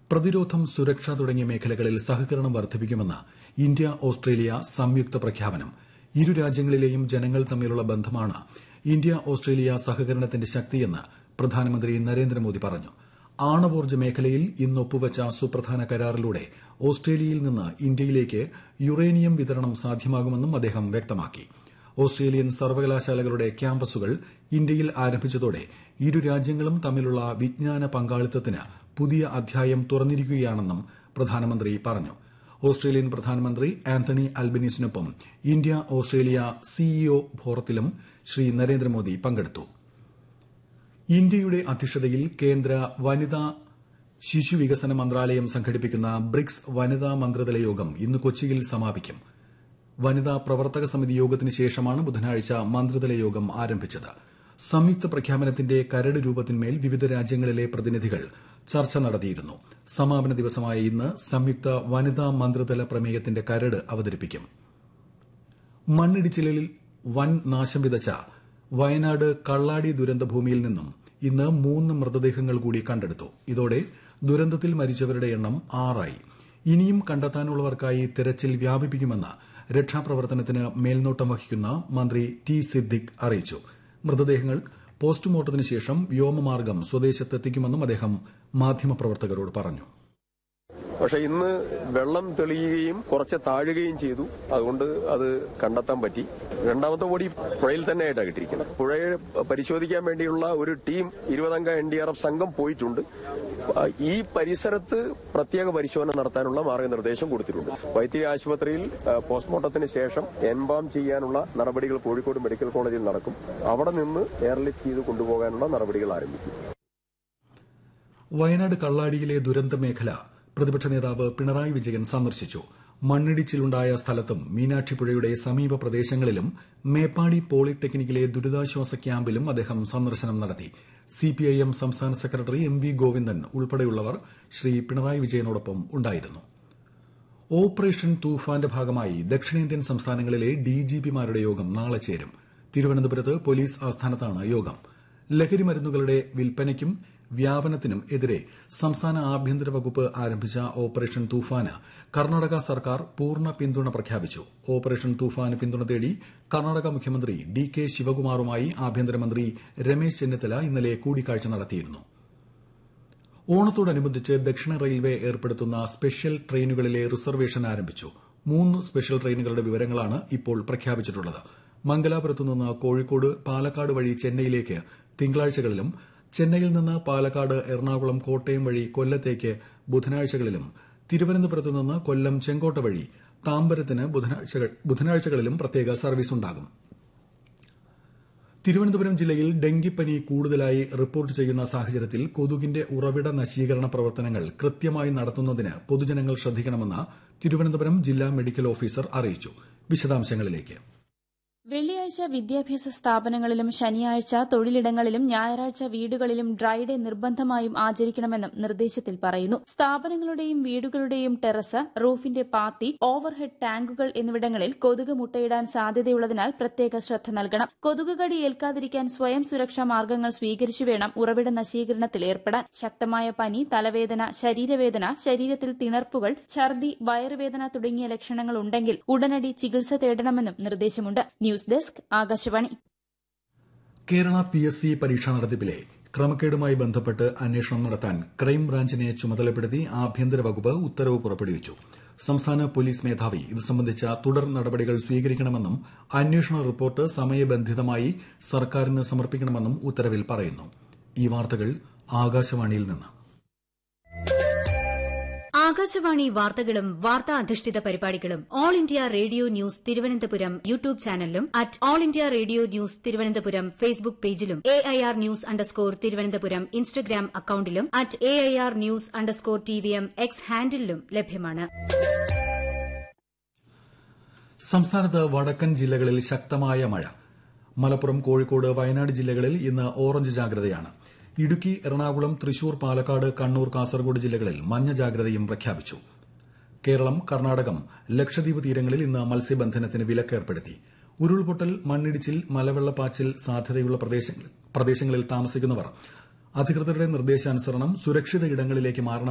പ്രതിരോധം സുരക്ഷ തുടങ്ങിയ മേഖലകളിൽ സഹകരണം വർദ്ധിപ്പിക്കുമെന്ന് ഇന്ത്യ ഓസ്ട്രേലിയ സംയുക്ത പ്രഖ്യാപനം ഇരു രാജ്യങ്ങളിലെയും ജനങ്ങൾ തമ്മിലുള്ള ബന്ധമാണ് ഇന്ത്യ ഓസ്ട്രേലിയ സഹകരണത്തിന്റെ ശക്തിയെന്ന് പ്രധാനമന്ത്രി നരേന്ദ്രമോദി പറഞ്ഞു ആണവോർജ്ജ മേഖലയിൽ ഇന്ന് ഒപ്പുവച്ച സുപ്രധാന കരാറിലൂടെ ഓസ്ട്രേലിയയിൽ നിന്ന് ഇന്ത്യയിലേക്ക് യുറേനിയം വിതരണം സാധ്യമാകുമെന്നും അദ്ദേഹം വ്യക്തമാക്കി ഓസ്ട്രേലിയൻ സർവകലാശാലകളുടെ ക്യാമ്പസുകൾ ഇന്ത്യയിൽ ആരംഭിച്ചതോടെ ഇരു രാജ്യങ്ങളും തമ്മിലുള്ള വിജ്ഞാന പങ്കാളിത്തത്തിന് പുതിയ അധ്യായം തുറന്നിരിക്കുകയാണെന്നും പ്രധാനമന്ത്രി പറഞ്ഞു ഓസ്ട്രേലിയൻ പ്രധാനമന്ത്രി ആന്റണി അൽബനീസിനൊപ്പം ഇന്ത്യ ഓസ്ട്രേലിയ സിഇഒ ഫോറത്തിലും ശ്രീ നരേന്ദ്രമോദി പങ്കെടുത്തു ഇന്ത്യയുടെ അധ്യക്ഷതയിൽ കേന്ദ്ര വനിതാ ശിശുവികസന മന്ത്രാലയം സംഘടിപ്പിക്കുന്ന ബ്രിക്സ് വനിതാ മന്ത്രിതല യോഗം ഇന്ന് കൊച്ചിയിൽ സമാപിക്കും വനിതാ പ്രവർത്തക സമിതി യോഗത്തിന് ശേഷമാണ് ബുധനാഴ്ച മന്ത്രിതല യോഗം ആരംഭിച്ചത് സംയുക്ത പ്രഖ്യാപനത്തിന്റെ കരട് രൂപത്തിന്മേൽ വിവിധ രാജ്യങ്ങളിലെ പ്രതിനിധികൾ ചർച്ച നടത്തിയിരുന്നു സമാപന ദിവസമായ ഇന്ന് സംയുക്ത വനിതാ മന്ത്രിതല പ്രമേയത്തിന്റെ കരട് അവതരിപ്പിക്കും മണ്ണിടിച്ചിലിൽ വൻ നാശം വിതച്ച വയനാട് കള്ളാടി ദുരന്തഭൂമിയിൽ നിന്നും ഇന്ന് മൂന്ന് മൃതദേഹങ്ങൾ കൂടി കണ്ടെടുത്തു ഇതോടെ ദുരന്തത്തിൽ മരിച്ചവരുടെ എണ്ണം ആറായി ഇനിയും കണ്ടെത്താനുള്ളവർക്കായി തെരച്ചിൽ വ്യാപിപ്പിക്കുമെന്ന് രക്ഷാപ്രവർത്തനത്തിന് മേൽനോട്ടം വഹിക്കുന്ന മന്ത്രി ടി സിദ്ദിഖ് അറിയിച്ചു മൃതദേഹങ്ങൾ പോസ്റ്റ്മോർട്ടത്തിന് ശേഷം വ്യോമമാർഗം സ്വദേശത്തെത്തിക്കുമെന്നും അദ്ദേഹം മാധ്യമപ്രവർത്തകരോട് പറഞ്ഞു പക്ഷെ ഇന്ന് വെള്ളം തെളിയുകയും കുറച്ച് താഴുകയും ചെയ്തു അതുകൊണ്ട് അത് കണ്ടെത്താൻ പറ്റി രണ്ടാമത്തെ ബോഡി പുഴയിൽ തന്നെ ആയിട്ടാണ് കിട്ടിയിരിക്കുന്നത് പുഴയെ പരിശോധിക്കാൻ വേണ്ടിയുള്ള ഒരു ടീം ഇരുപതംഗ എൻ ഡി ആർ എഫ് സംഘം പോയിട്ടുണ്ട് ഈ പരിസരത്ത് പ്രത്യേക പരിശോധന നടത്താനുള്ള മാർഗനിർദ്ദേശം കൊടുത്തിട്ടുണ്ട് വൈത്തിരി ആശുപത്രിയിൽ പോസ്റ്റ്മോർട്ടത്തിന് ശേഷം എൻബാം ചെയ്യാനുള്ള നടപടികൾ കോഴിക്കോട് മെഡിക്കൽ കോളേജിൽ നടക്കും അവിടെ നിന്ന് എയർലിഫ്റ്റ് ചെയ്ത് കൊണ്ടുപോകാനുള്ള നടപടികൾ ആരംഭിക്കും വയനാട് കള്ളാടിയിലെ ദുരന്ത മേഖല പ്രതിപക്ഷ നേതാവ് പിണറായി വിജയൻ സന്ദർശിച്ചു മണ്ണിടിച്ചിലുണ്ടായ സ്ഥലത്തും മീനാക്ഷിപ്പുഴയുടെ സമീപ പ്രദേശങ്ങളിലും മേപ്പാടി പോളിടെക്നിക്കിലെ ദുരിതാശ്വാസ ക്യാമ്പിലും അദ്ദേഹം സന്ദർശനം നടത്തി സിപിഐഎം സംസ്ഥാന സെക്രട്ടറി എം വി ഗോവിന്ദൻ ഉൾപ്പെടെയുള്ളവർ ശ്രീ പിണറായി വിജയനോടൊപ്പം ഉണ്ടായിരുന്നു ഓപ്പറേഷൻ തൂഫാന്റെ ഭാഗമായി ദക്ഷിണേന്ത്യൻ സംസ്ഥാനങ്ങളിലെ ഡിജിപിമാരുടെ യോഗം നാളെ ചേരും തിരുവനന്തപുരത്ത് പോലീസ് ആസ്ഥാനത്താണ് യോഗം ലഹരി മരുന്നുകളുടെ വിൽപ്പനയ്ക്കും വ്യാപനത്തിനും എതിരെ സംസ്ഥാന ആഭ്യന്തര വകുപ്പ് ആരംഭിച്ച ഓപ്പറേഷൻ തൂഫാന് കർണാടക സർക്കാർ പൂർണ്ണ പിന്തുണ പ്രഖ്യാപിച്ചു ഓപ്പറേഷൻ തൂഫാന് പിന്തുണ തേടി കർണാടക മുഖ്യമന്ത്രി ഡി കെ ശിവകുമാറുമായി ആഭ്യന്തരമന്ത്രി രമേശ് ചെന്നിത്തല ഇന്നലെ കൂടിക്കാഴ്ച നടത്തിയിരുന്നു ഓണത്തോടനുബന്ധിച്ച് ദക്ഷിണ റെയിൽവേ ഏർപ്പെടുത്തുന്ന സ്പെഷ്യൽ ട്രെയിനുകളിലെ റിസർവേഷൻ ആരംഭിച്ചു മൂന്ന് സ്പെഷ്യൽ ട്രെയിനുകളുടെ വിവരങ്ങളാണ് ഇപ്പോൾ പ്രഖ്യാപിച്ചിട്ടുള്ളത് മംഗലാപുരത്തു നിന്ന് കോഴിക്കോട് പാലക്കാട് വഴി ചെന്നൈയിലേക്ക് തിങ്കളാഴ്ചകളിലും ചെന്നൈയിൽ നിന്ന് പാലക്കാട് എറണാകുളം കോട്ടയം വഴി കൊല്ലത്തേക്ക് ബുധനാഴ്ചകളിലും തിരുവനന്തപുരത്ത് നിന്ന് കൊല്ലം ചെങ്കോട്ട വഴി താമ്പരത്തിന് ബുധനാഴ്ചകളിലും പ്രത്യേക സർവീസ് ഉണ്ടാകും തിരുവനന്തപുരം ജില്ലയിൽ ഡെങ്കിപ്പനി കൂടുതലായി റിപ്പോർട്ട് ചെയ്യുന്ന സാഹചര്യത്തിൽ കൊതുകിന്റെ ഉറവിട നശീകരണ പ്രവർത്തനങ്ങൾ കൃത്യമായി നടത്തുന്നതിന് പൊതുജനങ്ങൾ ശ്രദ്ധിക്കണമെന്ന് തിരുവനന്തപുരം ജില്ലാ മെഡിക്കൽ ഓഫീസർ അറിയിച്ചു വിശദാംശങ്ങളിലേക്ക് വെള്ളിയാഴ്ച വിദ്യാഭ്യാസ സ്ഥാപനങ്ങളിലും ശനിയാഴ്ച തൊഴിലിടങ്ങളിലും ഞായറാഴ്ച വീടുകളിലും ഡ്രൈ ഡേ നിർബന്ധമായും ആചരിക്കണമെന്നും നിർദ്ദേശത്തിൽ പറയുന്നു സ്ഥാപനങ്ങളുടെയും വീടുകളുടെയും ടെറസ് റൂഫിന്റെ പാത്തി ഓവർഹെഡ് ടാങ്കുകൾ എന്നിവിടങ്ങളിൽ കൊതുക് മുട്ടയിടാൻ സാധ്യതയുള്ളതിനാൽ പ്രത്യേക ശ്രദ്ധ നൽകണം കൊതുക് കടി ഏൽക്കാതിരിക്കാൻ സ്വയം സുരക്ഷാ മാർഗങ്ങൾ സ്വീകരിച്ചു വേണം ഉറവിട നശീകരണത്തിൽ ഏർപ്പെടാൻ ശക്തമായ പനി തലവേദന ശരീരവേദന ശരീരത്തിൽ തിണർപ്പുകൾ ഛർദി വയറുവേദന തുടങ്ങിയ ലക്ഷണങ്ങൾ ഉണ്ടെങ്കിൽ ഉടനടി ചികിത്സ തേടണമെന്നും നിർദ്ദേശമുണ്ട് news desk Akashvani Kerala P S C പരീക്ഷാ നടത്തിപ്പിലെ ക്രമക്കേടുമായി ബന്ധപ്പെട്ട് അന്വേഷണം നടത്താൻ ക്രൈംബ്രാഞ്ചിനെ ചുമതലപ്പെടുത്തി ആഭ്യന്തര വകുപ്പ് ഉത്തരവ് പുറപ്പെടുവിച്ചു സംസ്ഥാന പോലീസ് മേധാവി ഇത് സംബന്ധിച്ച തുടർ നടപടികൾ സ്വീകരിക്കണമെന്നും അന്വേഷണ റിപ്പോർട്ട് സമയബന്ധിതമായി സർക്കാരിന് സമർപ്പിക്കണമെന്നും ഉത്തരവിൽ പറയുന്നു ഈ വാർത്തകൾ ആകാശവാണിയിൽ നിന്ന് ആകാശവാണി വാർത്തകളും വാർത്താ അധിഷ്ഠിത പരിപാടികളും all India radio news Thiruvananthapuram YouTube ചാനലിലും at all India radio news Thiruvananthapuram Facebook പേജിലും A I R news underscore Thiruvananthapuram Instagram അക്കൌണ്ടിലും at A I R news underscore T V M X ഹാൻഡിലും ലഭ്യമാണ് സംസ്ഥാനത്ത് വടക്കൻ ജില്ലകളിൽ ശക്തമായ മഴ മലപ്പുറം കോഴിക്കോട് വയനാട് ജില്ലകളിൽ ഇന്ന് ഓറഞ്ച് ജാഗ്രതയാണ് ഇടുക്കി എറണാകുളം തൃശൂർ പാലക്കാട് കണ്ണൂർ കാസർഗോഡ് ജില്ലകളിൽ മഞ്ഞ ജാഗ്രതയും പ്രഖ്യാപിച്ചു കേരളം കർണാടകം ലക്ഷദ്വീപ് തീരങ്ങളിൽ ഇന്ന് മത്സ്യബന്ധനത്തിന് വിലക്കേർപ്പെടുത്തി ഉരുൾപൊട്ടൽ മണ്ണിടിച്ചിൽ മലവെള്ളപ്പാച്ചിൽ സാധ്യതയുള്ള പ്രദേശങ്ങളിൽ താമസിക്കുന്നവർ അധികൃതരുടെ നിർദ്ദേശാനുസരണം സുരക്ഷിത ഇടങ്ങളിലേക്ക് മാറണം